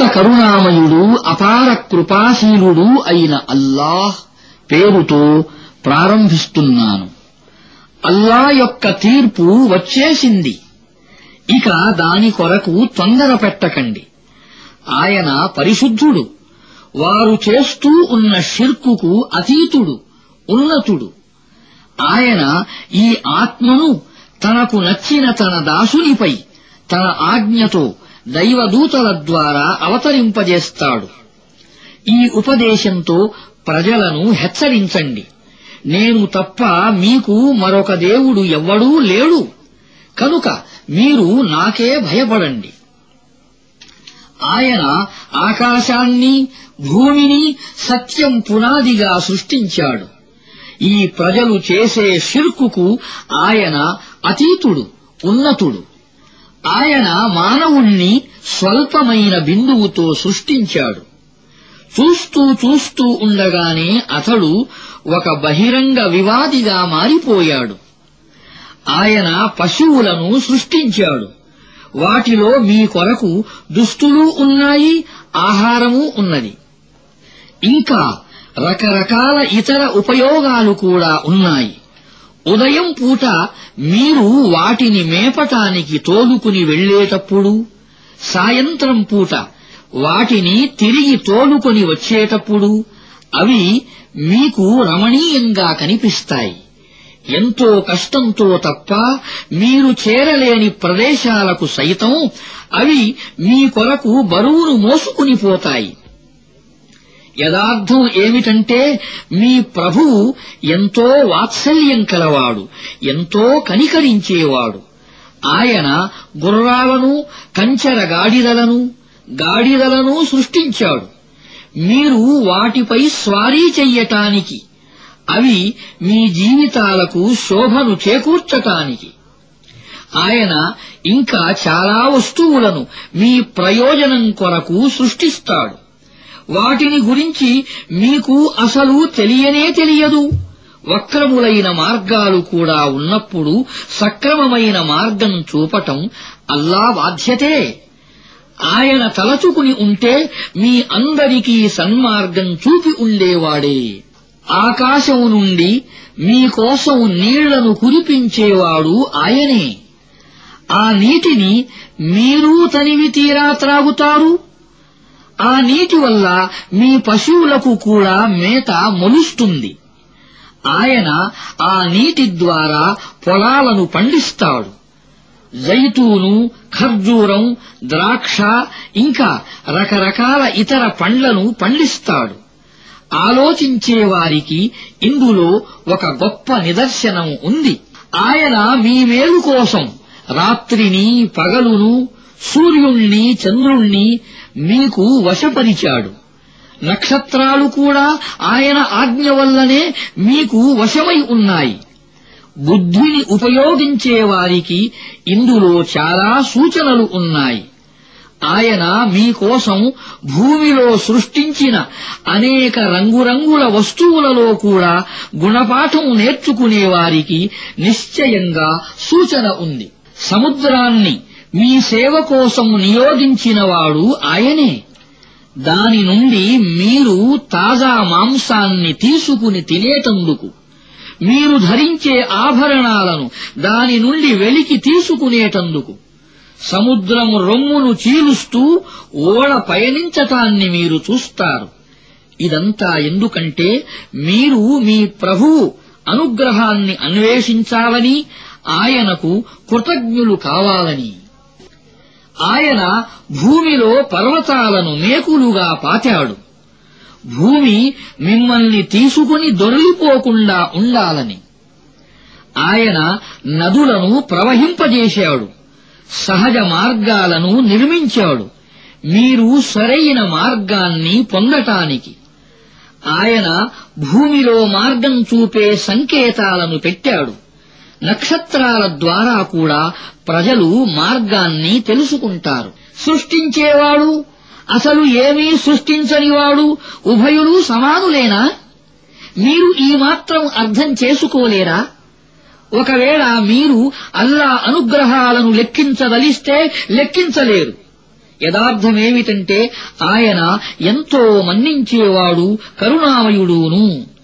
కరుణామయుడు అపార కృపాశీలుడు అయిన అల్లాహ్ పేరుతో ప్రారంభిస్తున్నాను అల్లా యొక్క తీర్పు వచ్చేసింది ఇక దాని కొరకు తొందర పెట్టకండి ఆయన పరిశుద్ధుడు వారు చేస్తూ ఉన్న షిర్కుకు అతీతుడు ఉన్నతుడు ఆయన ఈ ఆత్మను తనకు నచ్చిన తన దాసునిపై తన ఆజ్ఞతో దైవదూతల ద్వారా అవతరింపజేస్తాడు ఈ ఉపదేశంతో ప్రజలను హెచ్చరించండి నేను తప్ప మీకు మరొక దేవుడు ఎవ్వడూ లేడు కనుక మీరు నాకే భయపడండి ఆయన ఆకాశాన్ని భూమిని సత్యం పునాదిగా సృష్టించాడు ఈ ప్రజలు చేసే షిర్కుకు ఆయన అతీతుడు ఉన్నతుడు ఆయన మానవుణ్ణి స్వల్పమైన బిందువుతో సృష్టించాడు చూస్తూ చూస్తూ ఉండగానే అతడు ఒక బహిరంగ వివాదిగా మారిపోయాడు ఆయన పశువులను సృష్టించాడు వాటిలో మీ కొరకు దుస్తులు ఉన్నాయి ఆహారము ఉన్నది ఇంకా రకరకాల ఇతర ఉపయోగాలు కూడా ఉన్నాయి ఉదయం పూట మీరు వాటిని మేపటానికి తోలుకుని వెళ్లేటప్పుడు సాయంత్రం పూట వాటిని తిరిగి తోలుకొని వచ్చేటప్పుడు అవి మీకు రమణీయంగా కనిపిస్తాయి ఎంతో కష్టంతో తప్ప మీరు చేరలేని ప్రదేశాలకు సైతం అవి మీ కొరకు బరువును మోసుకుని పోతాయి యదార్థం ఏమిటంటే మీ ప్రభువు ఎంతో వాత్సల్యం కలవాడు ఎంతో కనికరించేవాడు ఆయన గుర్రాలను కంచెర గాడిదలను గాడిదలను సృష్టించాడు మీరు వాటిపై స్వారీ చెయ్యటానికి అవి మీ జీవితాలకు శోభను చేకూర్చటానికి ఆయన ఇంకా చాలా వస్తువులను మీ ప్రయోజనం కొరకు సృష్టిస్తాడు వాటిని గురించి మీకు అసలు తెలియనే తెలియదు వక్రములైన మార్గాలు కూడా ఉన్నప్పుడు సక్రమమైన మార్గం చూపటం అల్లా బాధ్యతే ఆయన తలచుకుని ఉంటే మీ అందరికీ సన్మార్గం చూపి ఉండేవాడే ఆకాశం నుండి మీకోసం నీళ్లను కురిపించేవాడు ఆయనే ఆ నీటిని మీరు తనివి తీరా త్రాగుతారు ఆ నీటి వల్ల మీ పశువులకు కూడా మేత మొలుస్తుంది ఆయన ఆ నీటి ద్వారా పొలాలను పండిస్తాడు జైతూను ఖర్జూరం ద్రాక్ష ఇంకా రకరకాల ఇతర పండ్లను పండిస్తాడు ఆలోచించే వారికి ఇందులో ఒక గొప్ప నిదర్శనం ఉంది ఆయన మీ మేలు కోసం రాత్రిని పగలును సూర్యుణ్ణి చంద్రుణ్ణి మీకు వశపరిచాడు నక్షత్రాలు కూడా ఆయన ఆజ్ఞ వల్లనే మీకు వశమై ఉన్నాయి బుద్ధిని ఉపయోగించే వారికి ఇందులో చాలా సూచనలు ఉన్నాయి ఆయన మీకోసం భూమిలో సృష్టించిన అనేక రంగురంగుల వస్తువులలో కూడా గుణపాఠం నేర్చుకునే వారికి నిశ్చయంగా సూచన ఉంది సముద్రాన్ని మీ సేవ కోసం నియోగించినవాడు ఆయనే దాని నుండి మీరు తాజా మాంసాన్ని తీసుకుని తినేటందుకు మీరు ధరించే ఆభరణాలను దాని నుండి వెలికి తీసుకునేటందుకు సముద్రము రొమ్మును చీలుస్తూ ఓడ పయనించటాన్ని మీరు చూస్తారు ఇదంతా ఎందుకంటే మీరు మీ ప్రభువు అనుగ్రహాన్ని అన్వేషించాలని ఆయనకు కృతజ్ఞులు కావాలని ఆయన భూమిలో పర్వతాలను మేకులుగా పాతాడు భూమి మిమ్మల్ని తీసుకుని దొరికిపోకుండా ఉండాలని ఆయన నదులను ప్రవహింపజేశాడు సహజ మార్గాలను నిర్మించాడు మీరు సరైన మార్గాన్ని పొందటానికి ఆయన భూమిలో మార్గం చూపే సంకేతాలను పెట్టాడు నక్షత్రాల ద్వారా కూడా ప్రజలు మార్గాన్ని తెలుసుకుంటారు సృష్టించేవాడు అసలు ఏమీ సృష్టించనివాడు ఉభయులు సమానులేనా మీరు ఈ మాత్రం అర్థం చేసుకోలేరా ఒకవేళ మీరు అల్లా అనుగ్రహాలను లెక్కించదలిస్తే లెక్కించలేరు యథార్థమేమిటంటే ఆయన ఎంతో మన్నించేవాడు కరుణామయుడును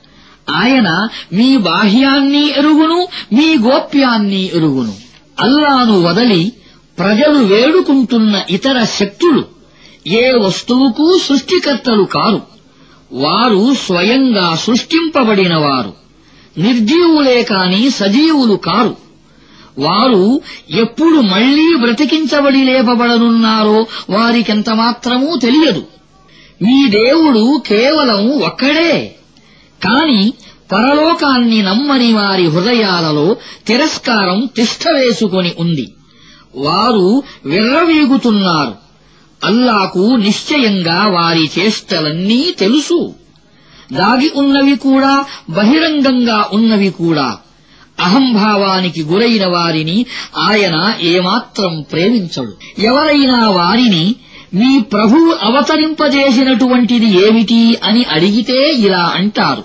ఆయన మీ బాహ్యాన్ని ఎరుగును మీ గోప్యాన్ని ఎరుగును అల్లాను వదలి ప్రజలు వేడుకుంటున్న ఇతర శక్తులు ఏ వస్తువుకు సృష్టికర్తలు కారు వారు స్వయంగా సృష్టింపబడినవారు నిర్జీవులే కాని సజీవులు కారు వారు ఎప్పుడు మళ్లీ బ్రతికించబడి లేపబడనున్నారో వారికెంత మాత్రమూ తెలియదు మీ దేవుడు కేవలం ఒక్కడే కాని పరలోకాన్ని నమ్మని వారి హృదయాలలో తిరస్కారం తిష్టవేసుకొని ఉంది వారు విర్రవీగుతున్నారు అల్లాకు నిశ్చయంగా వారి చేష్టలన్నీ తెలుసు దాగి ఉన్నవి కూడా బహిరంగంగా ఉన్నవి కూడా అహంభావానికి గురైన వారిని ఆయన ఏమాత్రం ప్రేమించడు ఎవరైనా వారిని మీ ప్రభువు అవతరింపజేసినటువంటిది ఏమిటి అని అడిగితే ఇలా అంటారు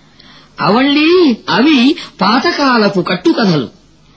అవళ్ళీ అవి పాతకాలపు కట్టుకథలు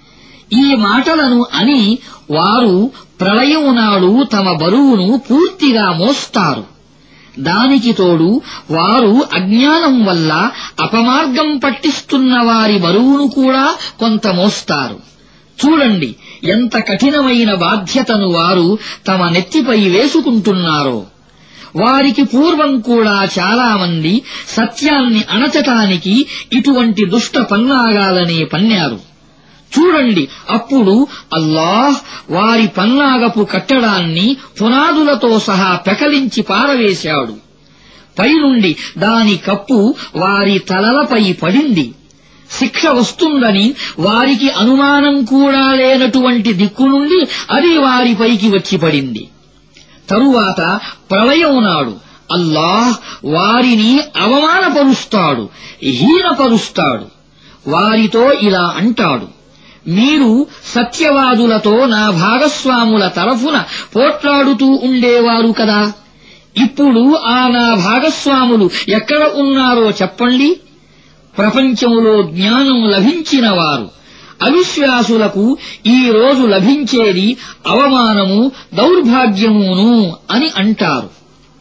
ఈ మాటలను అని వారు ప్రళయం నాడు తమ బరువును పూర్తిగా మోస్తారు దానికి తోడు వారు అజ్ఞానం వల్ల అపమార్గం పట్టిస్తున్న వారి బరువును కూడా కొంత మోస్తారు చూడండి ఎంత కఠినమైన బాధ్యతను వారు తమ నెత్తిపై వేసుకుంటున్నారో వారికి పూర్వం కూడా చాలామంది సత్యాన్ని అణచటానికి ఇటువంటి దుష్ట పన్నాగాలనే పన్నారు చూడండి అప్పుడు అల్లాహ్ వారి పన్నాగపు కట్టడాన్ని పునాదులతో సహా పెకలించి పారవేశాడు పైనుండి దాని కప్పు వారి తలలపై పడింది శిక్ష వస్తుందని వారికి అనుమానం కూడా లేనటువంటి దిక్కు నుండి అది వారిపైకి వచ్చి పడింది తరువాత ప్రళయం నాడు అల్లాహ్ వారిని అవమానపరుస్తాడు హీనపరుస్తాడు వారితో ఇలా అంటాడు మీరు సత్యవాదులతో నా భాగస్వాముల తరఫున పోట్లాడుతూ ఉండేవారు కదా ఇప్పుడు ఆ నా భాగస్వాములు ఎక్కడ ఉన్నారో చెప్పండి ప్రపంచంలో జ్ఞానం లభించిన వారు అవిశ్వాసులకు ఈ రోజు లభించేది అవమానము దౌర్భాగ్యమును అని అంటారు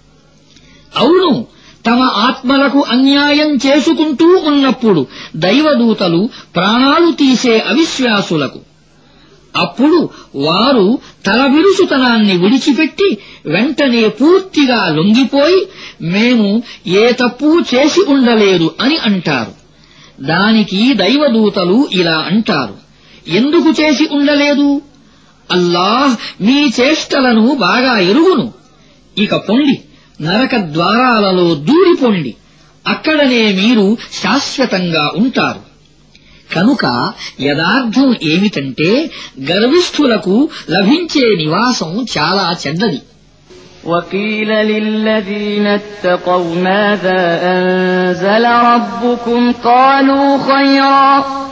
అవును తమ ఆత్మలకు అన్యాయం చేసుకుంటూ ఉన్నప్పుడు దైవదూతలు ప్రాణాలు తీసే అవిశ్వాసులకు అప్పుడు వారు తలబిరుసుతనాన్ని విడిచిపెట్టి వెంటనే పూర్తిగా లొంగిపోయి మేము ఏ తప్పు చేసి ఉండలేదు అని అంటారు దానికి దైవదూతలు ఇలా అంటారు ఎందుకు చేసి ఉండలేదు అల్లాహ్ మీ చేష్టలను బాగా ఎరుగును ఇక పొండి నరక ద్వారాలలో దూరిపోండి అక్కడనే మీరు శాశ్వతంగా ఉంటారు కనుక యథార్థం ఏమిటంటే గర్విష్ఠులకు లభించే నివాసం చాలా చెడ్డది وقيل للذين اتقوا ماذا أنزل ربكم قالوا خيرا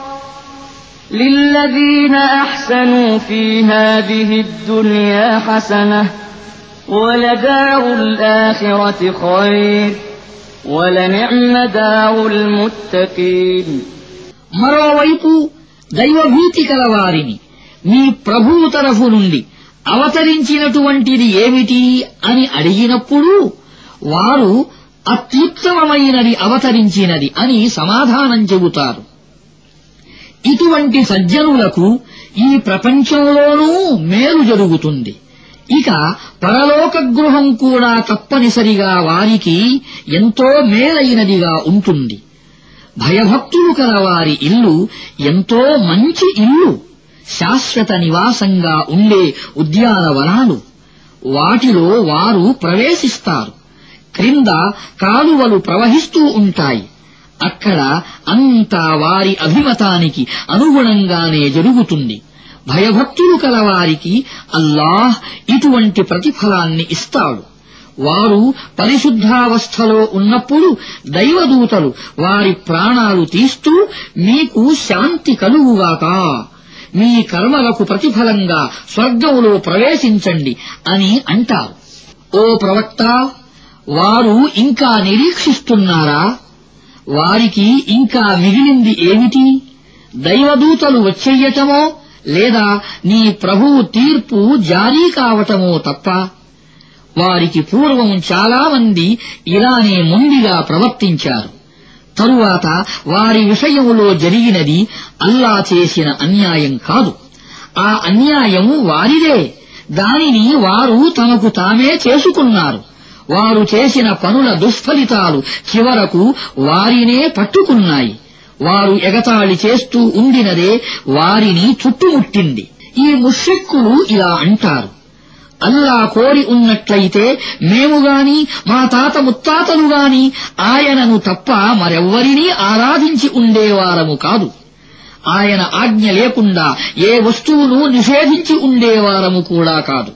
للذين أحسنوا في هذه الدنيا حسنة ولدار الآخرة خير ولنعم دار المتقين మరోవైపు దైవభీతి కలవారిని మీ ప్రభువు తరఫు నుండి అవతరించినటువంటిది ఏమిటి అని అడిగినప్పుడు వారు అత్యుత్తమమైనది అవతరించినది అని సమాధానం చెబుతారు ఇటువంటి సజ్జనులకు ఈ ప్రపంచంలోనూ మేలు జరుగుతుంది ఇక పరలోక గృహం కూడా తప్పనిసరిగా వారికి ఎంతో మేలైనదిగా ఉంటుంది భయభక్తులు కల వారి ఇల్లు ఎంతో మంచి ఇల్లు శాశ్వత నివాసంగా ఉండే ఉద్యానవనాలు వాటిలో వారు ప్రవేశిస్తారు క్రింద కాలువలు ప్రవహిస్తూ ఉంటాయి అక్కడ అంతా వారి అభిమతానికి అనుగుణంగానే జరుగుతుంది భయభక్తులు కలవారికి అల్లాహ్ ఇటువంటి ప్రతిఫలాన్ని ఇస్తాడు వారు పరిశుద్ధావస్థలో ఉన్నప్పుడు దైవదూతలు వారి ప్రాణాలు తీస్తూ మీకు శాంతి కలుగుగాక మీ కర్మలకు ప్రతిఫలంగా స్వర్గంలో ప్రవేశించండి అని అంటారు ఓ ప్రవక్త వారు ఇంకా నిరీక్షిస్తున్నారా వారికి ఇంకా మిగిలింది ఏమిటి దైవదూతలు వచ్చెయ్యటమో లేదా నీ ప్రభువు తీర్పు జారీ కావటమో తప్ప వారికి పూర్వం చాలా మంది ఇలానే మొండిగా ప్రవర్తించారు తరువాత వారి విషయములో జరిగినది అల్లా చేసిన అన్యాయం కాదు ఆ అన్యాయం వారిదే దానిని వారు తమకు తామే చేసుకున్నారు వారు చేసిన పనుల దుష్ఫలితాలు చివరకు వారినే పట్టుకున్నాయి వారు ఎగతాళి చేస్తూ ఉండినదే వారిని చుట్టుముట్టింది ఈ ముష్రిక్కులు ఇలా అంటారు అల్లా కోరి ఉన్నట్లయితే మేము గాని మా తాత ముత్తాతలు గాని ఆయనను తప్ప మరెవ్వరినీ ఆరాధించి ఉండేవారము కాదు ఆయన ఆజ్ఞ లేకుండా ఏ వస్తువును నిషేధించి ఉండేవారము కూడా కాదు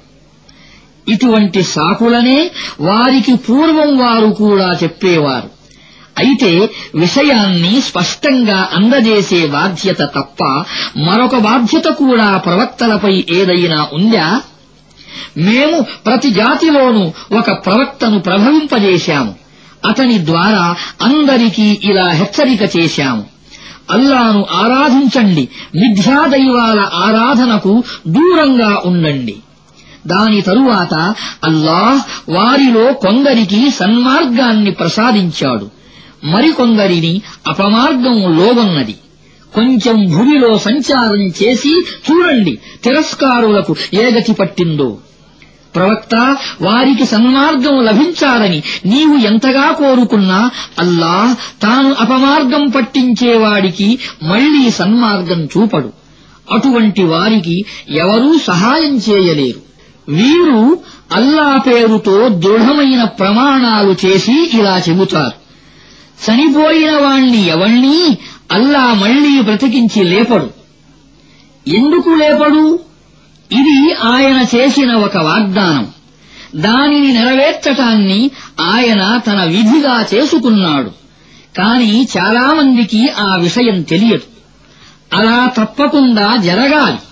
ఇటువంటి సాకులనే వారికి పూర్వం వారు కూడా చెప్పేవారు అయితే విషయాన్ని స్పష్టంగా అందజేసే బాధ్యత తప్ప మరొక బాధ్యత కూడా ప్రవక్తలపై ఏదైనా ఉందా మేము ప్రతి జాతిలోనూ ఒక ప్రవక్తను ప్రభవింపజేశాము అతని ద్వారా అందరికీ ఇలా హెచ్చరిక చేశాము అల్లాను ఆరాధించండి మిథ్యాదైవాల ఆరాధనకు దూరంగా ఉండండి దాని తరువాత అల్లాహ్ వారిలో కొందరికి సన్మార్గాన్ని ప్రసాదించాడు మరికొందరిని అపమార్గం లోగొన్నది కొంచెం భూమిలో సంచారం చేసి చూడండి తిరస్కారులకు ఏగతి పట్టిందో ప్రవక్త వారికి సన్మార్గం లభించాలని నీవు ఎంతగా కోరుకున్నా అల్లాహ్ తాను అపమార్గం పట్టించేవాడికి మళ్లీ సన్మార్గం చూపడు అటువంటి వారికి ఎవరూ సహాయం చేయలేరు వీరు అల్లా పేరుతో దృఢమైన ప్రమాణాలు చేసి ఇలా చెబుతారు చనిపోయిన వాణ్ణి ఎవణ్ణీ అల్లా మళ్లీ బ్రతికించి లేపడు ఎందుకు లేపడు ఇది ఆయన చేసిన ఒక వాగ్దానం దానిని నెరవేర్చటాన్ని ఆయన తన విధిగా చేసుకున్నాడు కాని చాలామందికి ఆ విషయం తెలియదు అలా తప్పకుండా జరగాలి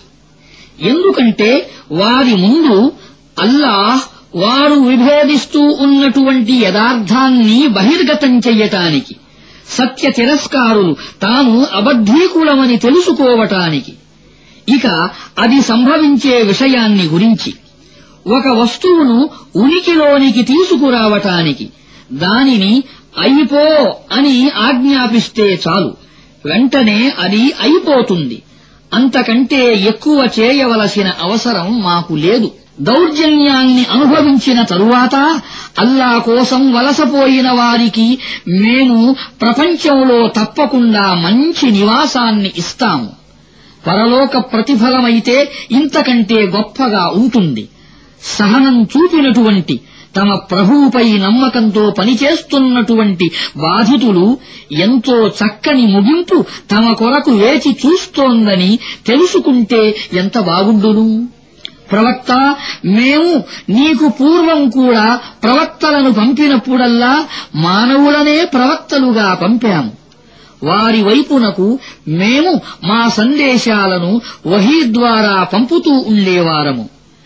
ఎందుకంటే వారి ముందు అల్లాహ్ వారు విభేదిస్తూ ఉన్నటువంటి యథార్థాన్ని బహిర్గతం చెయ్యటానికి సత్య తిరస్కారులు తాను అబద్ధీకులమని తెలుసుకోవటానికి ఇక అది సంభవించే విషయాన్ని గురించి ఒక వస్తువును ఉనికిలోనికి తీసుకురావటానికి దానిని అయిపో అని ఆజ్ఞాపిస్తే చాలు వెంటనే అది అయిపోతుంది అంతకంటే ఎక్కువ చేయవలసిన అవసరం మాకు లేదు దౌర్జన్యాన్ని అనుభవించిన తరువాత అల్లా కోసం వలసపోయిన వారికి మేము ప్రపంచంలో తప్పకుండా మంచి నివాసాన్ని ఇస్తాము పరలోక ప్రతిఫలమైతే ఇంతకంటే గొప్పగా ఉంటుంది సహనం చూపినటువంటి తమ ప్రభువుపై నమ్మకంతో పనిచేస్తున్నటువంటి బాధితులు ఎంతో చక్కని ముగింపు తమ కొరకు వేచి చూస్తోందని తెలుసుకుంటే ఎంత బాగుండును ప్రవక్త మేము నీకు పూర్వం కూడా ప్రవక్తలను పంపినప్పుడల్లా మానవులనే ప్రవక్తలుగా పంపాము వారి వైపునకు మేము మా సందేశాలను వహీ ద్వారా పంపుతూ ఉండేవారము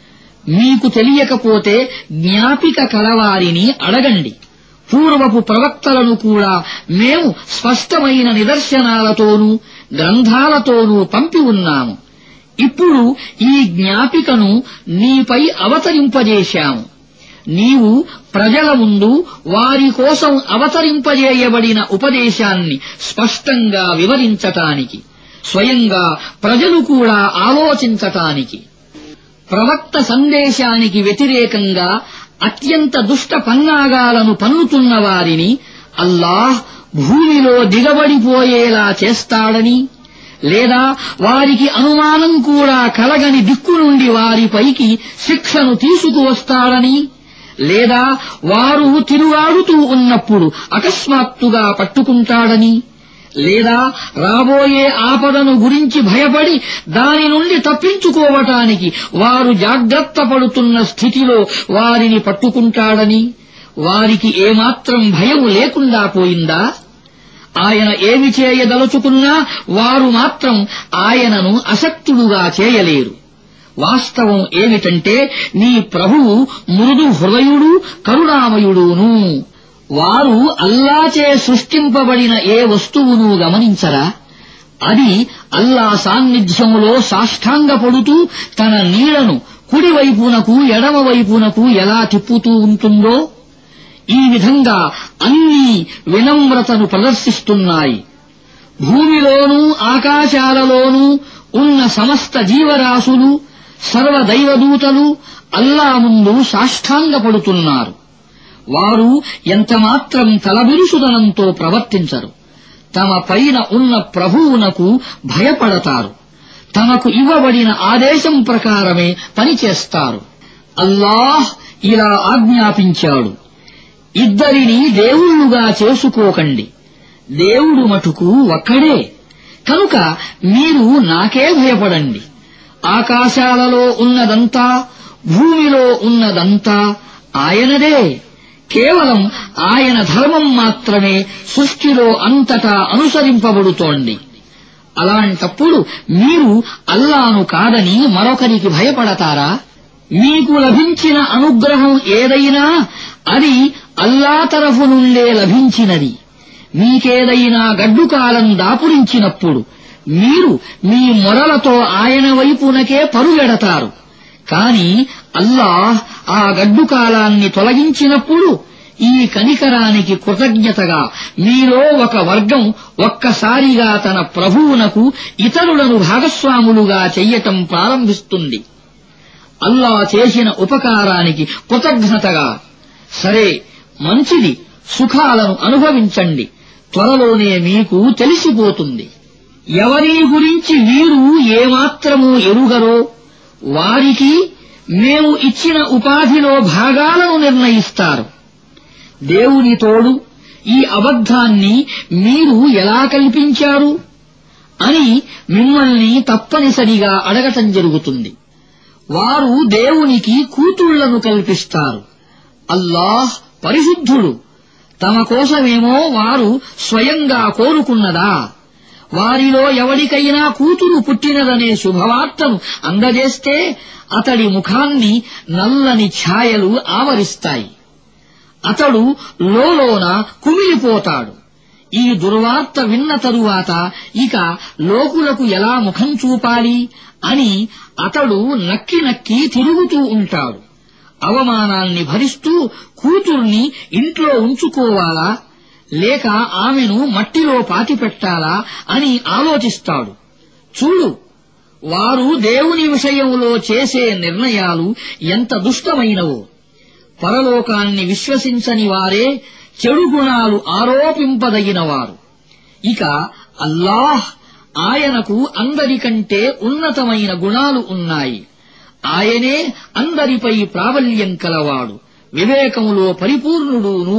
మీకు తెలియకపోతే జ్ఞాపిక కలవారిని అడగండి పూర్వపు ప్రవక్తలను కూడా మేము స్పష్టమైన నిదర్శనాలతోనూ గ్రంథాలతోనూ పంపి ఉన్నాము ఇప్పుడు ఈ జ్ఞాపికను నీపై అవతరింపజేశాము నీవు ప్రజల ముందు వారి కోసం అవతరింపజేయబడిన ఉపదేశాన్ని స్పష్టంగా వివరించటానికి స్వయంగా ప్రజలు కూడా ఆలోచించటానికి ప్రవక్త సందేశానికి వ్యతిరేకంగా అత్యంత దుష్ట పన్నాగాలను పన్నుతున్న వారిని అల్లాహ్ భూమిలో దిగబడిపోయేలా చేస్తాడని లేదా వారికి అనుమానం కూడా కలగని దిక్కు నుండి వారిపైకి శిక్షను తీసుకువస్తాడని లేదా వారు తిరుగాడుతూ ఉన్నప్పుడు అకస్మాత్తుగా పట్టుకుంటాడని లేదా రాబోయే ఆపదను గురించి భయపడి దాని నుండి తప్పించుకోవటానికి వారు జాగ్రత్త పడుతున్న స్థితిలో వారిని పట్టుకుంటాడని వారికి ఏమాత్రం భయం లేకుండా పోయిందా ఆయన ఏమి చేయదలుచుకున్నా వారు మాత్రం ఆయనను అసక్తుడుగా చేయలేరు వాస్తవం ఏమిటంటే నీ ప్రభువు మృదు హృదయుడు కరుణామయుడును వారు అల్లాచే సృష్టింపబడిన ఏ వస్తువును గమనించరా అది అల్లా సాన్నిధ్యములో సాష్టాంగపడుతూ తన నీడను కుడివైపునకు ఎడమవైపునకు ఎలా తిప్పుతూ ఉంటుందో ఈ విధంగా అన్నీ వినమ్రతను ప్రదర్శిస్తున్నాయి భూమిలోనూ ఆకాశాలలోనూ ఉన్న సమస్త జీవరాశులు సర్వదైవదూతలు అల్లా ముందు సాష్టాంగపడుతున్నారు వారు ఎంతమాత్రం తలబిరుసుదనంతో ప్రవర్తించరు తమ పైన ఉన్న ప్రభువునకు భయపడతారు తమకు ఇవ్వబడిన ఆదేశం ప్రకారమే పనిచేస్తారు అల్లాహ్ ఇలా ఆజ్ఞాపించాడు ఇద్దరిని దేవుళ్ళుగా చేసుకోకండి దేవుడు మటుకు ఒక్కడే కనుక మీరు నాకే భయపడండి ఆకాశాలలో ఉన్నదంతా భూమిలో ఉన్నదంతా ఆయనదే కేవలం ఆయన ధర్మం మాత్రమే సృష్టిలో అంతటా అనుసరింపబడుతోంది అలాంటప్పుడు మీరు అల్లాను కాదని మరొకరికి భయపడతారా మీకు లభించిన అనుగ్రహం ఏదైనా అది అల్లా తరఫు నుండే లభించినది మీకేదైనా గడ్డుకాలం దాపురించినప్పుడు మీరు మీ మొరలతో ఆయన వైపునకే పరుగెడతారు కాని అల్లాహ్ ఆ గడ్డు కాలాన్ని తొలగించినప్పుడు ఈ కనికరానికి కృతజ్ఞతగా మీలో ఒక వర్గం ఒక్కసారిగా తన ప్రభువునకు ఇతరులను భాగస్వాములుగా చెయ్యటం ప్రారంభిస్తుంది అల్లా చేసిన ఉపకారానికి కృతజ్ఞతగా సరే మంచిది సుఖాలను అనుభవించండి త్వరలోనే మీకు తెలిసిపోతుంది ఎవరిని గురించి వీరు ఏమాత్రమూ ఎరుగరో వారికి మేము ఇచ్చిన ఉపాధిలో భాగాలను నిర్ణయిస్తారు దేవుని తోడు ఈ అబద్ధాన్ని మీరు ఎలా కల్పించారు అని మిమ్మల్ని తప్పనిసరిగా అడగటం జరుగుతుంది వారు దేవునికి కూతుళ్లను కల్పిస్తారు అల్లాహ్ పరిశుద్ధుడు తమ కోసమేమో వారు స్వయంగా కోరుకున్నదా వారిలో ఎవడికైనా కూతురు పుట్టినదనే శుభవార్తను అందజేస్తే అతడి ముఖాన్ని నల్లని ఛాయలు ఆవరిస్తాయి అతడు లోలోన కుమిలిపోతాడు ఈ దుర్వార్త విన్న తరువాత ఇక లోకులకు ఎలా ముఖం చూపాలి అని అతడు నక్కి నక్కి తిరుగుతూ ఉంటాడు అవమానాన్ని భరిస్తూ కూతుర్ని ఇంట్లో ఉంచుకోవాలా లేక ఆమెను మట్టిలో పాతిపెట్టాలా అని ఆలోచిస్తాడు చూడు వారు దేవుని విషయంలో చేసే నిర్ణయాలు ఎంత దుష్టమైనవో పరలోకాన్ని విశ్వసించని వారే చెడు గుణాలు ఆరోపింపదగినవారు ఇక అల్లాహ్ ఆయనకు అందరికంటే ఉన్నతమైన గుణాలు ఉన్నాయి ఆయనే అందరిపై ప్రాబల్యం కలవాడు వివేకములో పరిపూర్ణుడును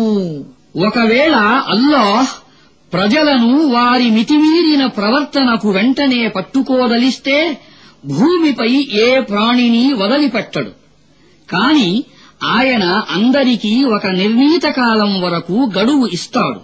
ఒకవేళ అల్లాహ్ ప్రజలను వారి మితిమీరిన ప్రవర్తనకు వెంటనే పట్టుకోదలిస్తే భూమిపై ఏ ప్రాణిని వదిలిపెట్టడు కాని ఆయన అందరికీ ఒక నిర్ణీత కాలం వరకు గడువు ఇస్తాడు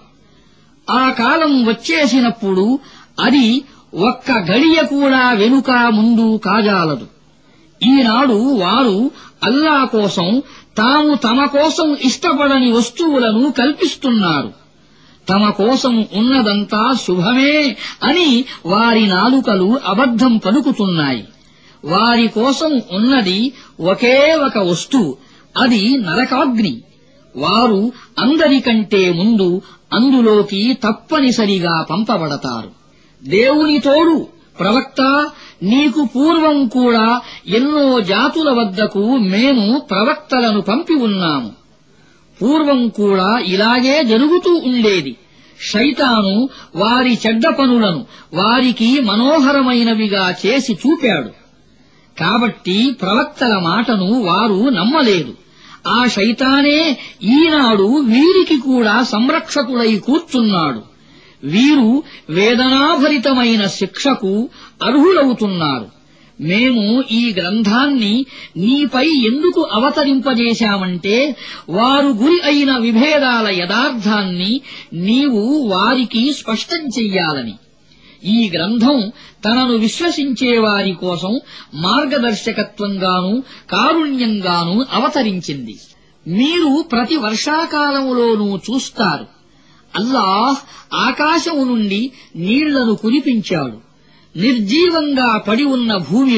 ఆ కాలం వచ్చేసినప్పుడు అది ఒక్క గడియ కూడా వెనుక ముందు కాజాలదు ఈనాడు వారు అల్లా కోసం తాము తమ కోసం ఇష్టపడని వస్తువులను కల్పిస్తున్నారు తమ కోసం ఉన్నదంతా శుభమే అని వారి నాలుకలు అబద్ధం పలుకుతున్నాయి వారి కోసం ఉన్నది ఒకే ఒక వస్తువు అది నరకాగ్ని వారు అందరికంటే ముందు అందులోకి తప్పనిసరిగా పంపబడతారు దేవుని తోడు ప్రవక్త నీకు పూర్వం కూడా ఎన్నో జాతుల వద్దకు మేము ప్రవక్తలను పంపి ఉన్నాము పూర్వం కూడా ఇలాగే జరుగుతూ ఉండేది శైతాను వారి చెడ్డ పనులను వారికి మనోహరమైనవిగా చేసి చూపాడు కాబట్టి ప్రవక్తల మాటను వారు నమ్మలేదు ఆ శైతానే ఈనాడు వీరికి కూడా సంరక్షకుడై కూర్చున్నాడు వీరు వేదనాభరితమైన శిక్షకు అర్హులవుతున్నారు మేము ఈ గ్రంథాన్ని నీపై ఎందుకు అవతరింపజేశామంటే వారు గురి అయిన విభేదాల యథార్థాన్ని నీవు వారికి స్పష్టం చెయ్యాలని ఈ గ్రంథం తనను విశ్వసించే వారి కోసం మార్గదర్శకత్వంగాను కారుణ్యంగాను అవతరించింది మీరు ప్రతి వర్షాకాలములోనూ చూస్తారు అల్లాహ్ ఆకాశము నుండి నీళ్లను కురిపించాడు నిర్జీవంగా పడి ఉన్న భూమిలో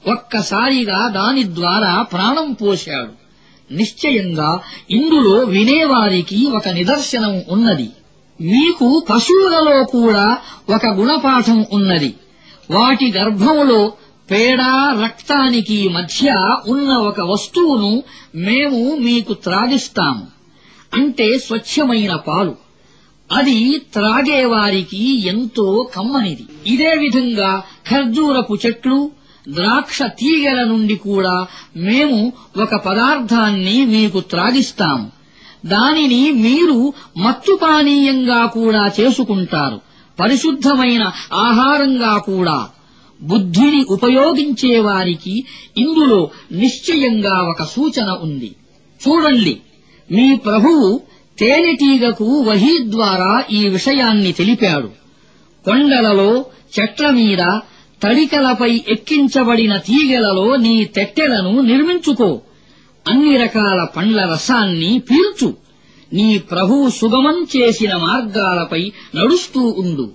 ఒక్కసారిగా దాని ద్వారా ప్రాణం పోశాడు నిశ్చయంగా ఇందులో వినేవారికి ఒక నిదర్శనం ఉన్నది మీకు పశువులలో కూడా ఒక గుణపాఠం ఉన్నది వాటి గర్భములో పేడ రక్తానికి మధ్య ఉన్న ఒక వస్తువును మేము మీకు త్రాగిస్తాము అంటే స్వచ్ఛమైన పాలు అది త్రాగేవారికి ఎంతో కమ్మనిది ఇదే విధంగా ఖర్జూరపు చెట్లు ద్రాక్ష తీగల నుండి కూడా మేము ఒక పదార్థాన్ని మీకు త్రాగిస్తాము దానిని మీరు మత్తు పానీయంగా కూడా చేసుకుంటారు పరిశుద్ధమైన ఆహారంగా కూడా బుద్ధిని ఉపయోగించే వారికి ఇందులో నిశ్చయంగా ఒక సూచన ఉంది చూడండి మీ ప్రభువు తేనెటీగకు వహీ ద్వారా ఈ విషయాన్ని తెలిపాడు కొండలలో చెట్ల మీద తడికలపై ఎక్కించబడిన తీగెలలో నీ తెట్టెలను నిర్మించుకో అన్ని రకాల పండ్ల రసాన్ని పీల్చు నీ ప్రభువు సుగమం చేసిన మార్గాలపై నడుస్తూ ఉండు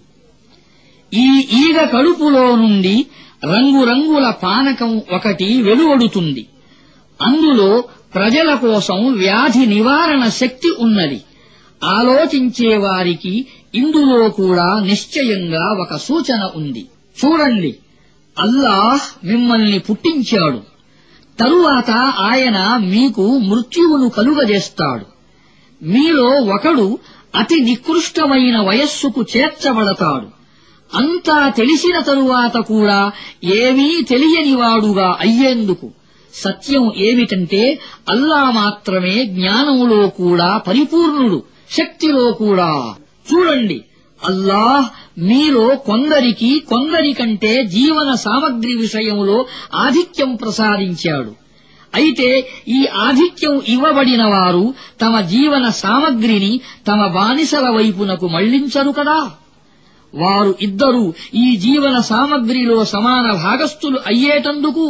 ఈ ఈగ కడుపులో నుండి రంగురంగుల పానకం ఒకటి వెలువడుతుంది అందులో ప్రజల కోసం వ్యాధి నివారణ శక్తి ఉన్నది ఆలోచించే వారికి ఇందులో కూడా నిశ్చయంగా ఒక సూచన ఉంది చూడండి అల్లాహ్ మిమ్మల్ని పుట్టించాడు తరువాత ఆయన మీకు మృత్యువును కలుగజేస్తాడు మీలో ఒకడు అతి నికృష్టమైన వయస్సుకు చేర్చబడతాడు అంతా తెలిసిన తరువాత కూడా ఏమీ తెలియనివాడుగా అయ్యేందుకు సత్యం ఏమిటంటే అల్లా మాత్రమే జ్ఞానములో కూడా పరిపూర్ణుడు శక్తిలో కూడా చూడండి అల్లాహ్ మీలో కొందరికి కొందరికంటే జీవన సామగ్రి విషయంలో ఆధిక్యం ప్రసాదించాడు అయితే ఈ ఆధిక్యం ఇవ్వబడిన వారు తమ జీవన సామగ్రిని తమ బానిసల వైపునకు మళ్లించరు కదా వారు ఇద్దరూ ఈ జీవన సామగ్రిలో సమాన భాగస్థులు అయ్యేటందుకు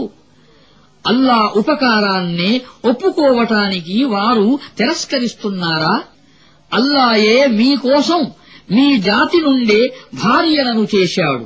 అల్లా ఉపకారాన్నే ఒప్పుకోవటానికి వారు తిరస్కరిస్తున్నారా అల్లాయే మీకోసం మీ జాతి నుండే భార్యలను చేశాడు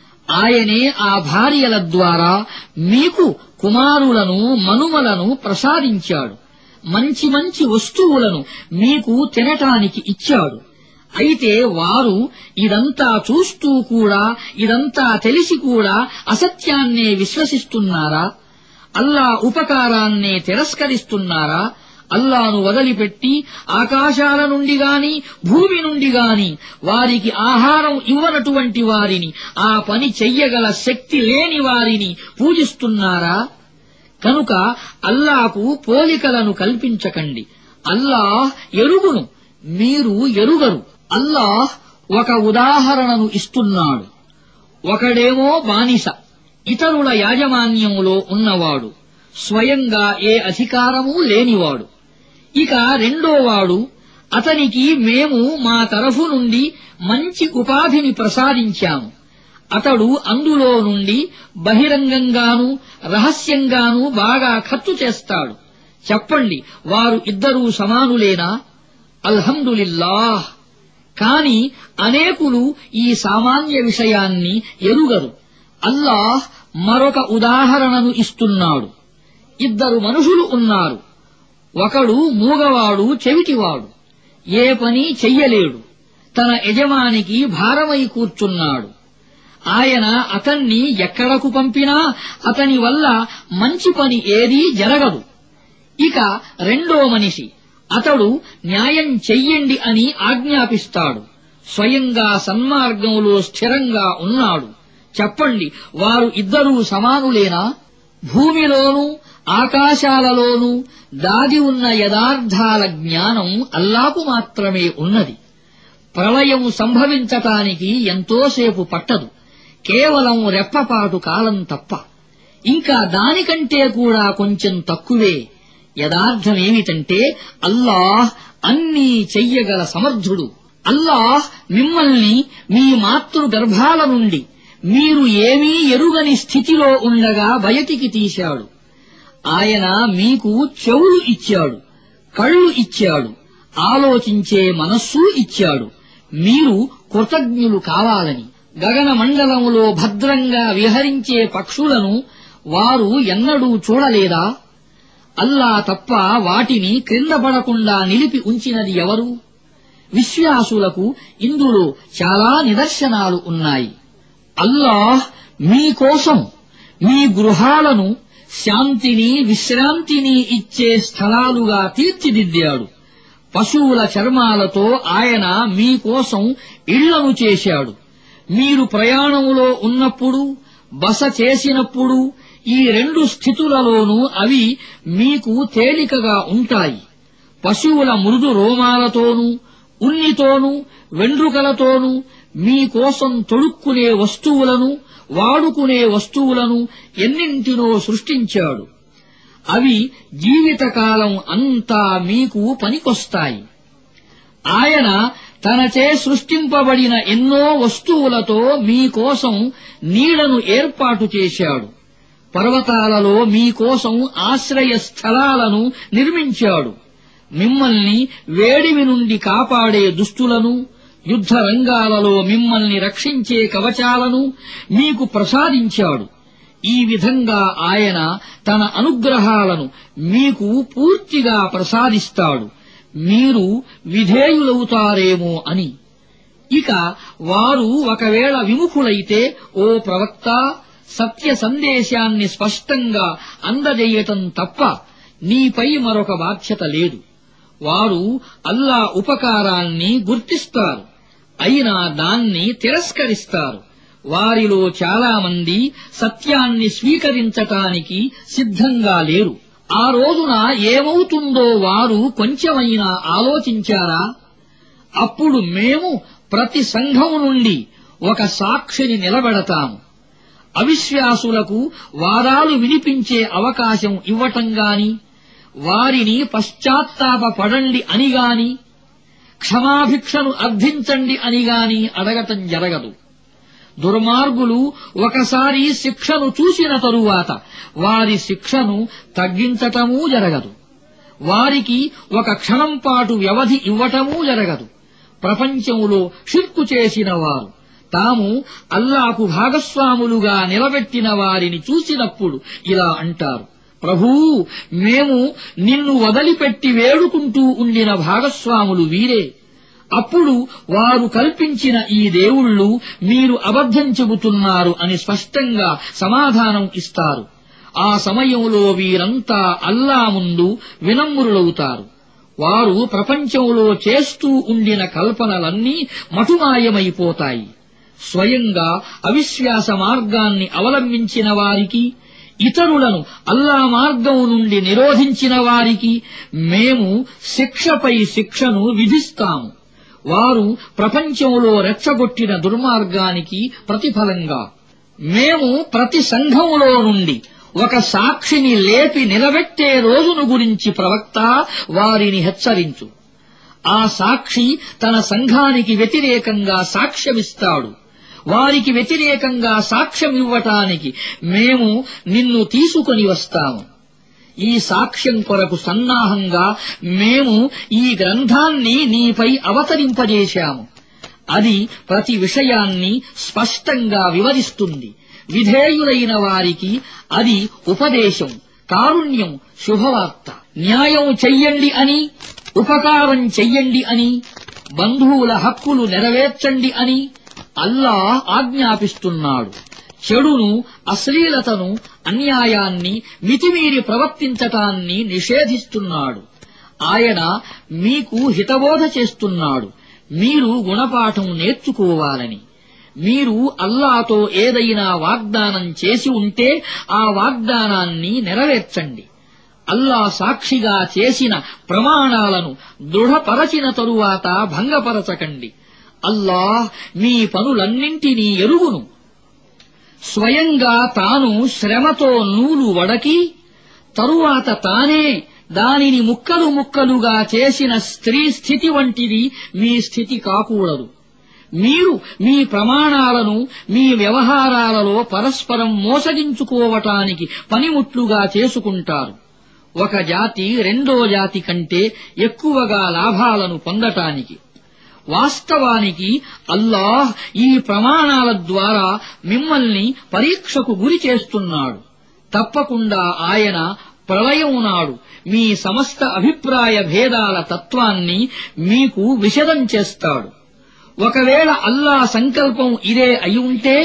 ఆయనే ఆ భార్యల ద్వారా మీకు కుమారులను మనుమలను ప్రసాదించాడు మంచి మంచి వస్తువులను మీకు తినటానికి ఇచ్చాడు అయితే వారు ఇదంతా చూస్తూ కూడా ఇదంతా తెలిసి కూడా అసత్యాన్నే విశ్వసిస్తున్నారా అల్లా ఉపకారాన్నే తిరస్కరిస్తున్నారా అల్లాను వదిలిపెట్టి ఆకాశాల నుండి గాని భూమి నుండి గాని వారికి ఆహారం ఇవ్వనటువంటి వారిని ఆ పని చెయ్యగల శక్తి లేని వారిని పూజిస్తున్నారా కనుక అల్లాకు పోలికలను కల్పించకండి అల్లాహ్ ఎరుగును మీరు ఎరుగరు అల్లాహ్ ఒక ఉదాహరణను ఇస్తున్నాడు ఒకడేమో బానిస ఇతరుల యాజమాన్యములో ఉన్నవాడు స్వయంగా ఏ అధికారమూ లేనివాడు ఇక రెండోవాడు అతనికి మేము మా తరఫు నుండి మంచి ఉపాధిని ప్రసాదించాము అతడు అందులో నుండి బహిరంగంగానూ రహస్యంగానూ బాగా ఖర్చు చేస్తాడు చెప్పండి వారు ఇద్దరూ సమానులేనా అల్హందులిల్లాహ్ కాని అనేకులు ఈ సామాన్య విషయాన్ని ఎరుగరు అల్లాహ్ మరొక ఉదాహరణను ఇస్తున్నాడు ఇద్దరు మనుషులు ఉన్నారు ఒకడు మూగవాడు చెవిటివాడు ఏ పని చెయ్యలేడు తన యజమానికి భారమై కూర్చున్నాడు ఆయన అతన్ని ఎక్కడకు పంపినా అతని వల్ల మంచి పని ఏదీ జరగదు ఇక రెండో మనిషి అతడు న్యాయం చెయ్యండి అని ఆజ్ఞాపిస్తాడు స్వయంగా సన్మార్గంలో స్థిరంగా ఉన్నాడు చెప్పండి వారు ఇద్దరూ సమానులేనా భూమిలోనూ ఆకాశాలలోనూ దాగి ఉన్న యథార్థాల జ్ఞానం అల్లాకు మాత్రమే ఉన్నది ప్రళయం సంభవించటానికి ఎంతోసేపు పట్టదు కేవలం రెప్పపాటు కాలం తప్ప ఇంకా దానికంటే కూడా కొంచెం తక్కువే యథార్థమేమిటంటే అల్లాహ్ అన్నీ చెయ్యగల సమర్థుడు అల్లాహ్ మిమ్మల్ని మీ మాతృగర్భాల నుండి మీరు ఏమీ ఎరుగని స్థితిలో ఉండగా బయటికి తీశాడు ఆయన మీకు చెవులు ఇచ్చాడు కళ్ళు ఇచ్చాడు ఆలోచించే మనస్సు ఇచ్చాడు మీరు కృతజ్ఞులు కావాలని గగన మండలములో భద్రంగా విహరించే పక్షులను వారు ఎన్నడూ చూడలేదా అల్లా తప్ప వాటిని క్రింద పడకుండా నిలిపి ఉంచినది ఎవరు విశ్వాసులకు ఇందులో చాలా నిదర్శనాలు ఉన్నాయి అల్లాహ్ మీకోసం మీ గృహాలను శాంతిని విశ్రాంతిని ఇచ్చే స్థలాలుగా తీర్చిదిద్దాడు పశువుల చర్మాలతో ఆయన మీకోసం ఇళ్లను చేశాడు మీరు ప్రయాణములో ఉన్నప్పుడు బస చేసినప్పుడు ఈ రెండు స్థితులలోనూ అవి మీకు తేలికగా ఉంటాయి పశువుల మృదు రోమాలతోనూ ఉన్నితోనూ వెండ్రుకలతోనూ మీకోసం తొడుక్కునే వస్తువులను వాడుకునే వస్తువులను ఎన్నింటినో సృష్టించాడు అవి జీవితకాలం అంతా మీకు పనికొస్తాయి ఆయన తనచే సృష్టింపబడిన ఎన్నో వస్తువులతో మీకోసం నీడను ఏర్పాటు చేశాడు పర్వతాలలో మీకోసం ఆశ్రయ స్థలాలను నిర్మించాడు మిమ్మల్ని వేడిమి నుండి కాపాడే దుస్తులను యుద్ధ రంగాలలో మిమ్మల్ని రక్షించే కవచాలను మీకు ప్రసాదించాడు ఈ విధంగా ఆయన తన అనుగ్రహాలను మీకు పూర్తిగా ప్రసాదిస్తాడు మీరు విధేయులవుతారేమో అని ఇక వారు ఒకవేళ విముఖులైతే ఓ ప్రవక్త సత్య సందేశాన్ని స్పష్టంగా అందజేయటం తప్ప నీపై మరొక బాధ్యత లేదు వారు అల్లా ఉపకారాన్ని గుర్తిస్తారు అయినా దాన్ని తిరస్కరిస్తారు వారిలో చాలామంది సత్యాన్ని స్వీకరించటానికి సిద్ధంగా లేరు ఆ రోజున ఏమవుతుందో వారు కొంచెమైనా ఆలోచించారా అప్పుడు మేము ప్రతి సంఘం నుండి ఒక సాక్షిని నిలబెడతాము అవిశ్వాసులకు వారాలు వినిపించే అవకాశం ఇవ్వటం గాని వారిని పశ్చాత్తాపపడండి అని గాని క్షమాభిక్షను అర్థించండి అని గాని అడగటం జరగదు దుర్మార్గులు ఒకసారి శిక్షను చూసిన తరువాత వారి శిక్షను తగ్గించటమూ జరగదు వారికి ఒక క్షణం పాటు వ్యవధి ఇవ్వటమూ జరగదు ప్రపంచములో షిర్కు చేసిన వారు తాము అల్లాకు భాగస్వాములుగా నిలబెట్టిన వారిని చూసినప్పుడు ఇలా అంటారు ప్రభూ మేము నిన్ను వదిలిపెట్టి వేడుకుంటూ ఉండిన భాగస్వాములు వీరే అప్పుడు వారు కల్పించిన ఈ దేవుళ్ళు మీరు అబద్ధం చెబుతున్నారు అని స్పష్టంగా సమాధానం ఇస్తారు ఆ సమయంలో వీరంతా అల్లా ముందు వినమ్రులవుతారు వారు ప్రపంచంలో చేస్తూ ఉండిన కల్పనలన్నీ మటుమాయమైపోతాయి స్వయంగా అవిశ్వాస మార్గాన్ని అవలంబించిన వారికి ఇతరులను అల్లా మార్గం నుండి నిరోధించిన వారికి మేము శిక్షపై శిక్షను విధిస్తాము వారు ప్రపంచంలో రెచ్చగొట్టిన దుర్మార్గానికి ప్రతిఫలంగా మేము ప్రతి సంఘములో నుండి ఒక సాక్షిని లేపి నిలబెట్టే రోజును గురించి ప్రవక్త వారిని హెచ్చరించు ఆ సాక్షి తన సంఘానికి వ్యతిరేకంగా సాక్ష్యమిస్తాడు వారికి వ్యతిరేకంగా సాక్ష్యమివ్వటానికి మేము నిన్ను తీసుకొని వస్తాము ఈ సాక్ష్యం కొరకు సన్నాహంగా మేము ఈ గ్రంథాన్ని నీపై అవతరింపజేశాము అది ప్రతి విషయాన్ని స్పష్టంగా వివరిస్తుంది విధేయులైన వారికి అది ఉపదేశం కారుణ్యం శుభవార్త న్యాయం చెయ్యండి అని ఉపకారం చెయ్యండి అని బంధువుల హక్కులు నెరవేర్చండి అని అల్లా ఆజ్ఞాపిస్తున్నాడు చెడును అశ్లీలతను అన్యాయాన్ని మితిమీరి ప్రవర్తించటాన్ని నిషేధిస్తున్నాడు ఆయన మీకు హితబోధ చేస్తున్నాడు మీరు గుణపాఠం నేర్చుకోవాలని మీరు అల్లాతో ఏదైనా వాగ్దానం చేసి ఉంటే ఆ వాగ్దానాన్ని నెరవేర్చండి అల్లా సాక్షిగా చేసిన ప్రమాణాలను దృఢపరచిన తరువాత భంగపరచకండి అల్లాహ్ మీ పనులన్నింటినీ ఎరుగును స్వయంగా తాను శ్రమతో నూలు వడకి తరువాత తానే దానిని ముక్కలు ముక్కలుగా చేసిన స్త్రీ స్థితి వంటిది మీ స్థితి కాకూడదు మీరు మీ ప్రమాణాలను మీ వ్యవహారాలలో పరస్పరం మోసగించుకోవటానికి పనిముట్లుగా చేసుకుంటారు ఒక జాతి రెండో జాతి కంటే ఎక్కువగా లాభాలను పొందటానికి వాస్తవానికి అల్లాహ్ ఈ ప్రమాణాల ద్వారా మిమ్మల్ని పరీక్షకు గురి చేస్తున్నాడు తప్పకుండా ఆయన ప్రళయం నాడు మీ సమస్త అభిప్రాయ భేదాల తత్వాన్ని మీకు విషదం చేస్తాడు ఒకవేళ అల్లా సంకల్పం ఇదే అయి ఉంటే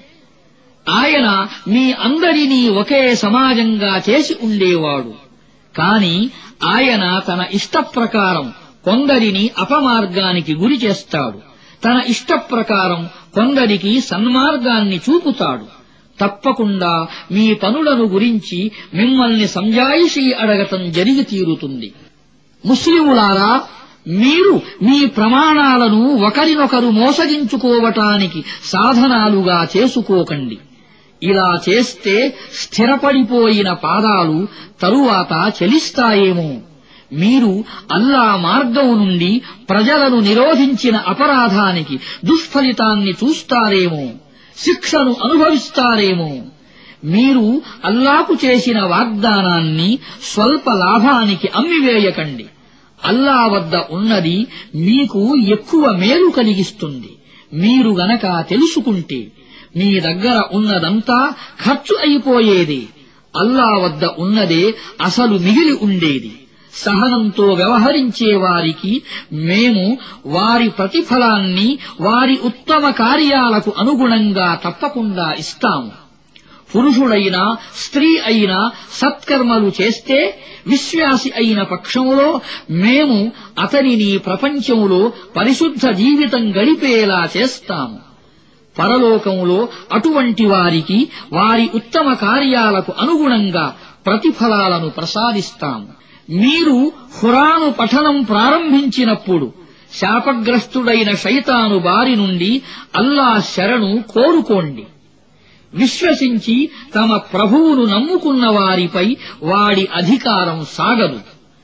ఆయన మీ అందరినీ ఒకే సమాజంగా చేసి ఉండేవాడు కాని ఆయన తన ఇష్ట ప్రకారం కొందరిని అపమార్గానికి గురి చేస్తాడు తన ఇష్ట ప్రకారం కొందరికి సన్మార్గాన్ని చూపుతాడు తప్పకుండా మీ పనులను గురించి మిమ్మల్ని సంజాయిషీ అడగటం జరిగి తీరుతుంది ముస్లిములారా మీరు మీ ప్రమాణాలను ఒకరినొకరు మోసగించుకోవటానికి సాధనాలుగా చేసుకోకండి ఇలా చేస్తే స్థిరపడిపోయిన పాదాలు తరువాత చలిస్తాయేమో మీరు అల్లా మార్గం నుండి ప్రజలను నిరోధించిన అపరాధానికి దుష్ఫలితాన్ని చూస్తారేమో శిక్షను అనుభవిస్తారేమో మీరు అల్లాకు చేసిన వాగ్దానాన్ని స్వల్ప లాభానికి అమ్మివేయకండి అల్లా వద్ద ఉన్నది మీకు ఎక్కువ మేలు కలిగిస్తుంది మీరు గనక తెలుసుకుంటే మీ దగ్గర ఉన్నదంతా ఖర్చు అయిపోయేది అల్లా వద్ద ఉన్నదే అసలు మిగిలి ఉండేది సహనంతో వ్యవహరించే వారికి మేము వారి ప్రతిఫలాన్ని వారి ఉత్తమ కార్యాలకు అనుగుణంగా తప్పకుండా ఇస్తాము పురుషుడైనా స్త్రీ అయినా సత్కర్మలు చేస్తే విశ్వాసి అయిన పక్షంలో మేము అతనిని ప్రపంచంలో పరిశుద్ధ జీవితం గడిపేలా చేస్తాము పరలోకంలో అటువంటి వారికి వారి ఉత్తమ కార్యాలకు అనుగుణంగా ప్రతిఫలాలను ప్రసాదిస్తాము మీరు ఖురాను పఠనం ప్రారంభించినప్పుడు శాపగ్రస్తుడైన శైతాను బారి నుండి అల్లా శరణు కోరుకోండి విశ్వసించి తమ ప్రభువును నమ్ముకున్న వారిపై వాడి అధికారం సాగదు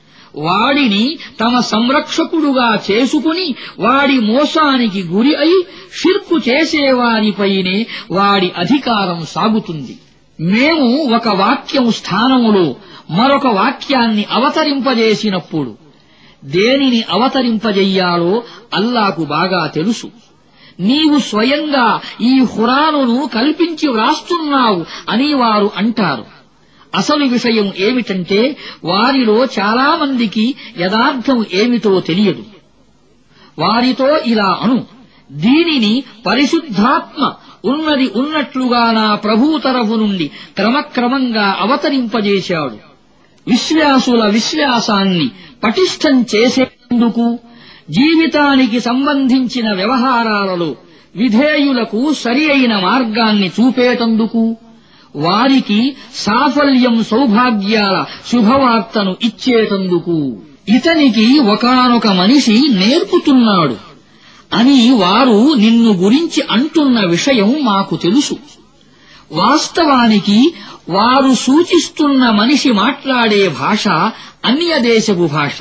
వాడిని తమ సంరక్షకుడుగా చేసుకుని వాడి మోసానికి గురి అయి షిర్కు చేసేవారిపైనే వాడి అధికారం సాగుతుంది మేము ఒక వాక్యం స్థానములో మరొక వాక్యాన్ని అవతరింపజేసినప్పుడు దేనిని అవతరింపజెయ్యాలో అల్లాకు బాగా తెలుసు నీవు స్వయంగా ఈ హురానును కల్పించి వ్రాస్తున్నావు అని వారు అంటారు అసలు విషయం ఏమిటంటే వారిలో చాలా మందికి యథార్థం ఏమిటో తెలియదు వారితో ఇలా అను దీనిని పరిశుద్ధాత్మ ఉన్నది ఉన్నట్లుగా నా ప్రభు తరఫు నుండి క్రమక్రమంగా అవతరింపజేశాడు విశ్వాసుల విశ్వాసాన్ని పటిష్టం చేసేందుకు జీవితానికి సంబంధించిన వ్యవహారాలలో విధేయులకు సరి అయిన మార్గాన్ని చూపేటందుకు వారికి సాఫల్యం సౌభాగ్యాల శుభవార్తను ఇచ్చేటందుకు ఇతనికి ఒకానొక మనిషి నేర్పుతున్నాడు అని వారు నిన్ను గురించి అంటున్న విషయం మాకు తెలుసు వాస్తవానికి వారు సూచిస్తున్న మనిషి మాట్లాడే భాష అన్యదేశపు భాష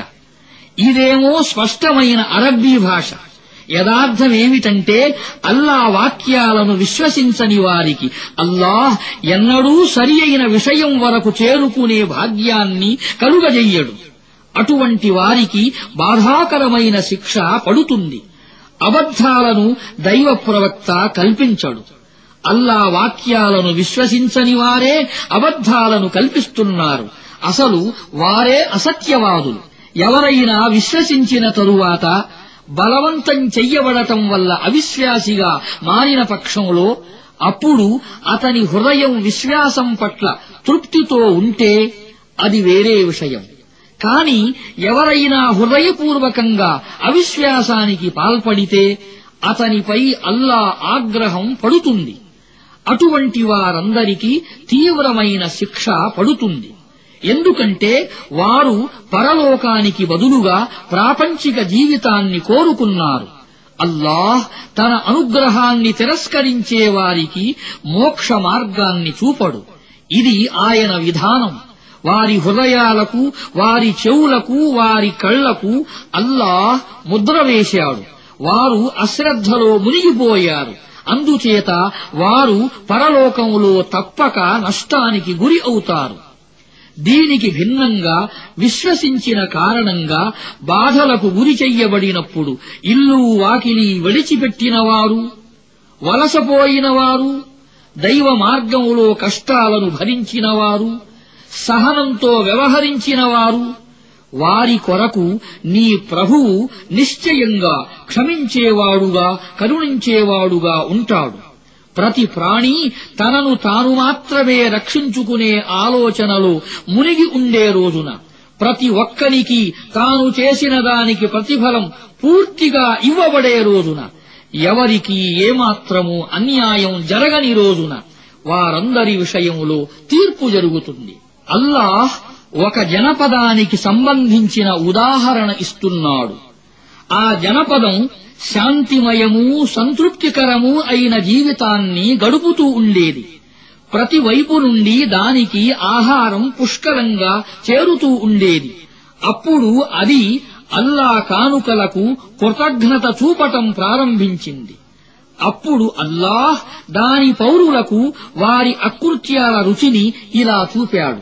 ఇదేమో స్పష్టమైన అరబ్బీ భాష యథార్థమేమిటంటే అల్లా వాక్యాలను విశ్వసించని వారికి అల్లాహ్ ఎన్నడూ సరి అయిన విషయం వరకు చేరుకునే భాగ్యాన్ని కలుగజెయ్యడు అటువంటి వారికి బాధాకరమైన శిక్ష పడుతుంది అబద్ధాలను దైవ ప్రవక్త కల్పించడు అల్లా వాక్యాలను విశ్వసించని వారే అబద్ధాలను కల్పిస్తున్నారు అసలు వారే అసత్యవాదులు ఎవరైనా విశ్వసించిన తరువాత బలవంతం చెయ్యబడటం వల్ల అవిశ్వాసిగా మారిన పక్షంలో అప్పుడు అతని హృదయం విశ్వాసం పట్ల తృప్తితో ఉంటే అది వేరే విషయం కాని ఎవరైనా హృదయపూర్వకంగా అవిశ్వాసానికి పాల్పడితే అతనిపై అల్లా ఆగ్రహం పడుతుంది అటువంటి వారందరికీ తీవ్రమైన శిక్ష పడుతుంది ఎందుకంటే వారు పరలోకానికి బదులుగా ప్రాపంచిక జీవితాన్ని కోరుకున్నారు అల్లాహ్ తన అనుగ్రహాన్ని తిరస్కరించే వారికి మోక్ష మార్గాన్ని చూపడు ఇది ఆయన విధానం వారి హృదయాలకు వారి చెవులకు వారి కళ్లకు అల్లాహ్ ముద్ర వేశాడు వారు అశ్రద్ధలో మునిగిపోయారు అందుచేత వారు పరలోకములో తప్పక నష్టానికి గురి అవుతారు దీనికి భిన్నంగా విశ్వసించిన కారణంగా బాధలకు గురి చెయ్యబడినప్పుడు ఇల్లు వాకిలి విడిచిపెట్టినవారు వలసపోయినవారు దైవ మార్గములో కష్టాలను భరించినవారు సహనంతో వ్యవహరించినవారు వారి కొరకు నీ ప్రభువు నిశ్చయంగా క్షమించేవాడుగా కరుణించేవాడుగా ఉంటాడు ప్రతి ప్రాణి తనను తాను మాత్రమే రక్షించుకునే ఆలోచనలో మునిగి ఉండే రోజున ప్రతి ఒక్కనికి తాను చేసిన దానికి ప్రతిఫలం పూర్తిగా ఇవ్వబడే రోజున ఎవరికి ఏమాత్రము అన్యాయం జరగని రోజున వారందరి విషయంలో తీర్పు జరుగుతుంది అల్లాహ్ ఒక జనపదానికి సంబంధించిన ఉదాహరణ ఇస్తున్నాడు ఆ జనపదం శాంతిమయము సంతృప్తికరము అయిన జీవితాన్ని గడుపుతూ ఉండేది ప్రతి వైపు నుండి దానికి ఆహారం పుష్కలంగా చేరుతూ ఉండేది అప్పుడు అది అల్లా కానుకలకు కృతజ్ఞత చూపటం ప్రారంభించింది అప్పుడు అల్లాహ్ దాని పౌరులకు వారి అకృత్యాల రుచిని ఇలా చూపాడు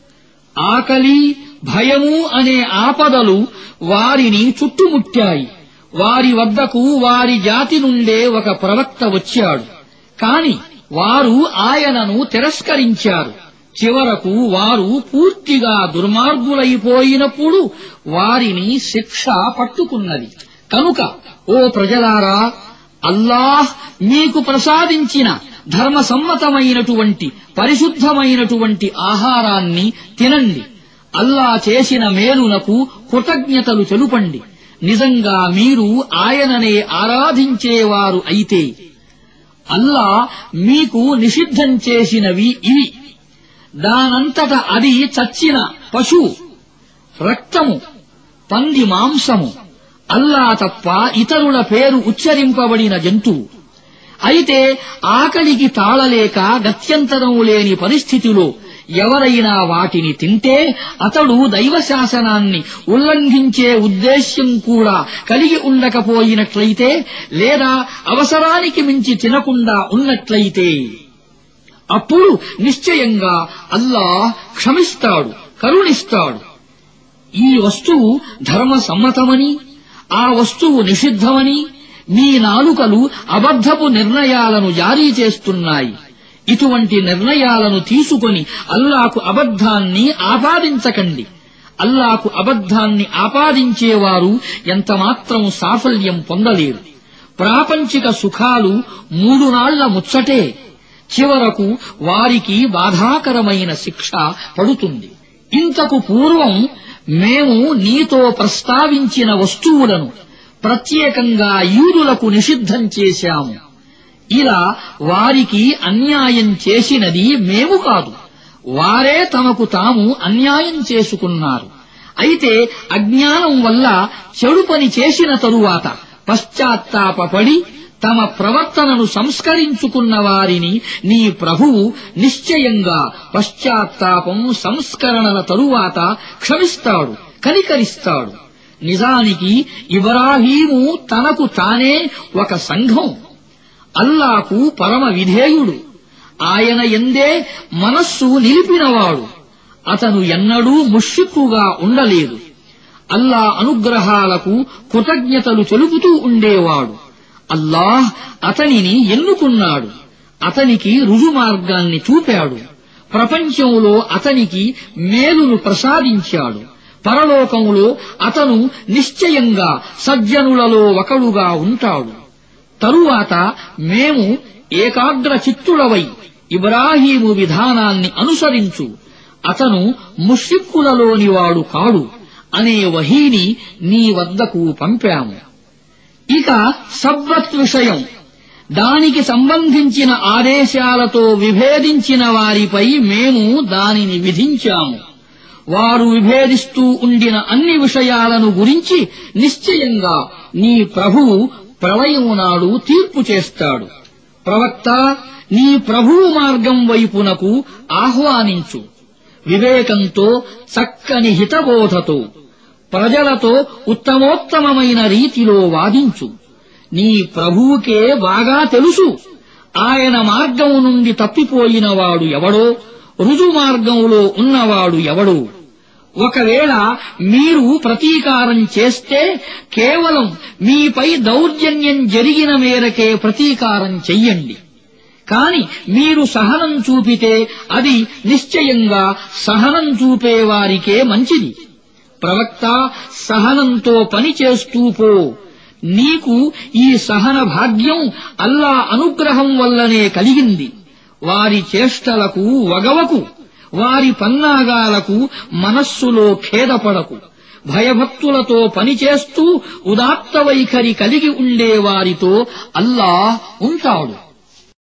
ఆకలి భయము అనే ఆపదలు వారిని చుట్టుముట్టాయి వారి వద్దకు వారి జాతి నుండే ఒక ప్రవక్త వచ్చాడు కాని వారు ఆయనను తిరస్కరించారు చివరకు వారు పూర్తిగా దుర్మార్గులైపోయినప్పుడు వారిని శిక్ష పట్టుకున్నది కనుక ఓ ప్రజలారా అల్లాహ్ మీకు ప్రసాదించిన ధర్మసమ్మతమైనటువంటి పరిశుద్ధమైనటువంటి ఆహారాన్ని తినండి అల్లా చేసిన మేలునకు కృతజ్ఞతలు తెలుపండి నిజంగా మీరు ఆయననే ఆరాధించేవారు అయితే అల్లా మీకు నిషిద్ధం చేసినవి ఇవి దానంతట అది చచ్చిన పశువు రక్తము పంది మాంసము అల్లా తప్ప ఇతరుల పేరు ఉచ్చరింపబడిన జంతువు అయితే ఆకలికి తాళలేక గత్యంతరం లేని పరిస్థితిలో ఎవరైనా వాటిని తింటే అతడు దైవ శాసనాన్ని ఉల్లంఘించే ఉద్దేశ్యం కూడా కలిగి ఉండకపోయినట్లయితే లేదా అవసరానికి మించి తినకుండా ఉన్నట్లయితే అప్పుడు నిశ్చయంగా అల్లా క్షమిస్తాడు కరుణిస్తాడు ఈ వస్తువు ధర్మ సమ్మతమని ఆ వస్తువు నిషిద్ధమని మీ నాలుకలు అబద్ధపు నిర్ణయాలను జారీ చేస్తున్నాయి ఇటువంటి నిర్ణయాలను తీసుకొని అల్లాకు అబద్ధాన్ని ఆపాదించకండి అల్లాకు అబద్ధాన్ని ఆపాదించేవారు ఎంతమాత్రం సాఫల్యం పొందలేరు ప్రాపంచిక సుఖాలు మూడు నాళ్ల ముచ్చటే చివరకు వారికి బాధాకరమైన శిక్ష పడుతుంది ఇంతకు పూర్వం మేము నీతో ప్రస్తావించిన వస్తువులను ప్రత్యేకంగా యూదులకు నిషిద్ధం చేశాము ఇలా వారికి అన్యాయం చేసినది మేము కాదు వారే తమకు తాము అన్యాయం చేసుకున్నారు అయితే అజ్ఞానం వల్ల చెడు పని చేసిన తరువాత పశ్చాత్తాపడి తమ ప్రవర్తనను సంస్కరించుకున్న వారిని నీ ప్రభువు నిశ్చయంగా పశ్చాత్తాపం సంస్కరణల తరువాత క్షమిస్తాడు కనికరిస్తాడు నిజానికి ఇబ్రాహీము తనకు తానే ఒక సంఘం అల్లాకు పరమ విధేయుడు ఆయన ఎందే మనస్సు నిలిపినవాడు అతను ఎన్నడూ ముష్రిక్కుగా ఉండలేదు అల్లా అనుగ్రహాలకు కృతజ్ఞతలు తెలుపుతూ ఉండేవాడు అల్లాహ్ అతనిని ఎన్నుకున్నాడు అతనికి రుజుమార్గాన్ని చూపాడు ప్రపంచంలో అతనికి మేలును ప్రసాదించాడు పరలోకంలో అతను నిశ్చయంగా సజ్జనులలో ఒకడుగా ఉంటాడు తరువాత మేము ఏకాగ్ర చిత్తుడవై ఇబ్రాహీము విధానాన్ని అనుసరించు అతను ముష్రిక్కులలోని వాడు కాడు అనే వహీని నీ వద్దకు పంపాము ఇక సబ్బత్ విషయం దానికి సంబంధించిన ఆదేశాలతో విభేదించిన వారిపై మేము దానిని విధించాము వారు విభేదిస్తూ ఉండిన అన్ని విషయాలను గురించి నిశ్చయంగా నీ ప్రభువు ప్రళయం నాడు తీర్పు చేస్తాడు ప్రవక్త నీ ప్రభువు మార్గం వైపునకు ఆహ్వానించు వివేకంతో చక్కని హితబోధతో ప్రజలతో ఉత్తమోత్తమమైన రీతిలో వాదించు నీ ప్రభువుకే బాగా తెలుసు ఆయన మార్గం నుండి తప్పిపోయినవాడు ఎవడో రుజు మార్గంలో ఉన్నవాడు ఎవడో ఒకవేళ మీరు ప్రతీకారం చేస్తే కేవలం మీపై దౌర్జన్యం జరిగిన మేరకే ప్రతీకారం చెయ్యండి కాని మీరు సహనం చూపితే అది నిశ్చయంగా సహనం చూపేవారికే మంచిది ప్రవక్త సహనంతో పని చేస్తూ పో నీకు ఈ సహన భాగ్యం అల్లా అనుగ్రహం వల్లనే కలిగింది వారి చేష్టలకు వగవకు వారి పన్నాగాలకు మనస్సులో ఖేదపడకు భయభక్తులతో పనిచేస్తూ ఉదాత్త వైఖరి కలిగి ఉండేవారితో అల్లా ఉంటాడు